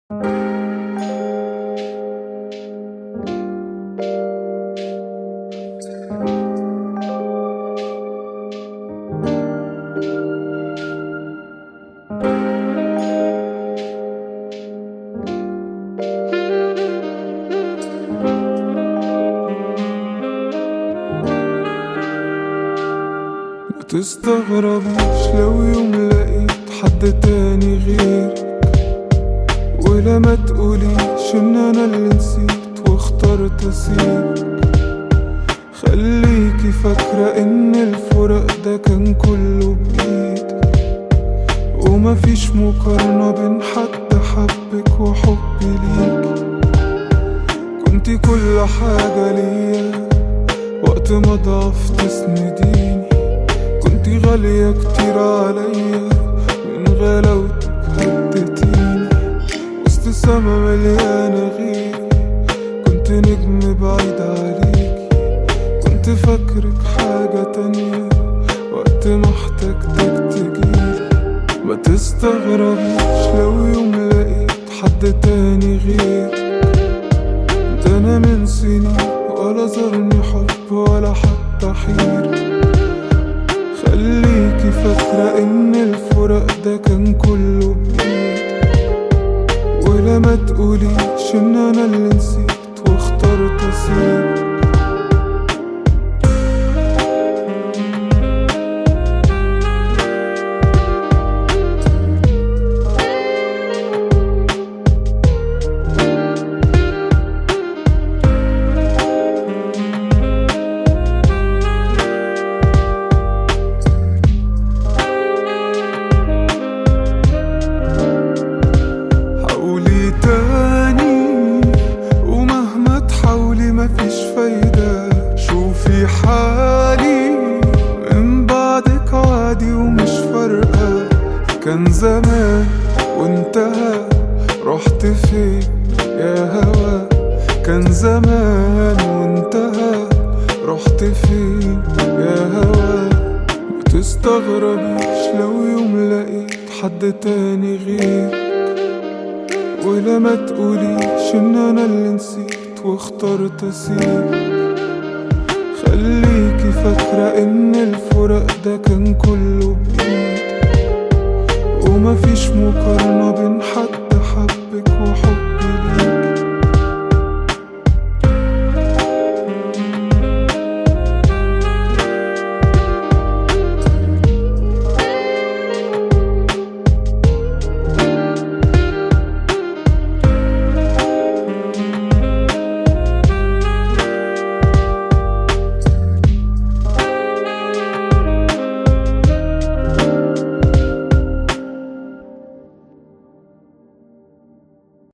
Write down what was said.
تستغربش لو يوم لقيت حد تاني غيرك ولا ما تقوليش ان انا اللي نسيت واخترت اسيبك خليكي فاكرة ان الفراق ده كان كله بايدك ومفيش مقارنة بين حد حبك وحبي ليك كنتي كل حاجة ليا وقت ما ضعفت تسنديني كنتي غالية كتير عليا من غلاوتك هديتيني وسط سما مليانة غيري كنت نجم بعيد عليكي كنت فاكرك حاجة تانية وقت ما احتجتك تجيلي ما تستغربيش لو يوم لقيت حد تاني غيرك ده انا من سنين ولا زارني حب ولا حتى حيرة خليكي فاكرة ان الفراق ده كان كله بايدي ولا ما تقوليش ان انا اللي نسيت واخترت اسيبك حاولي تاني ومهما تحاولي مفيش فايدة شوفي حالي من بعدك عادي ومش فارقة كان زمان وانتهى رحت فين يا هوا كان زمان وانتهى رحت فين يا هوا ما تستغربيش لو يوم لقيت حد تاني غير ولا ما تقوليش ان انا اللي نسيت واخترت اسيبك خليكي فاكرة ان الفراق ده كان كله بايدي ومفيش مقارنة بين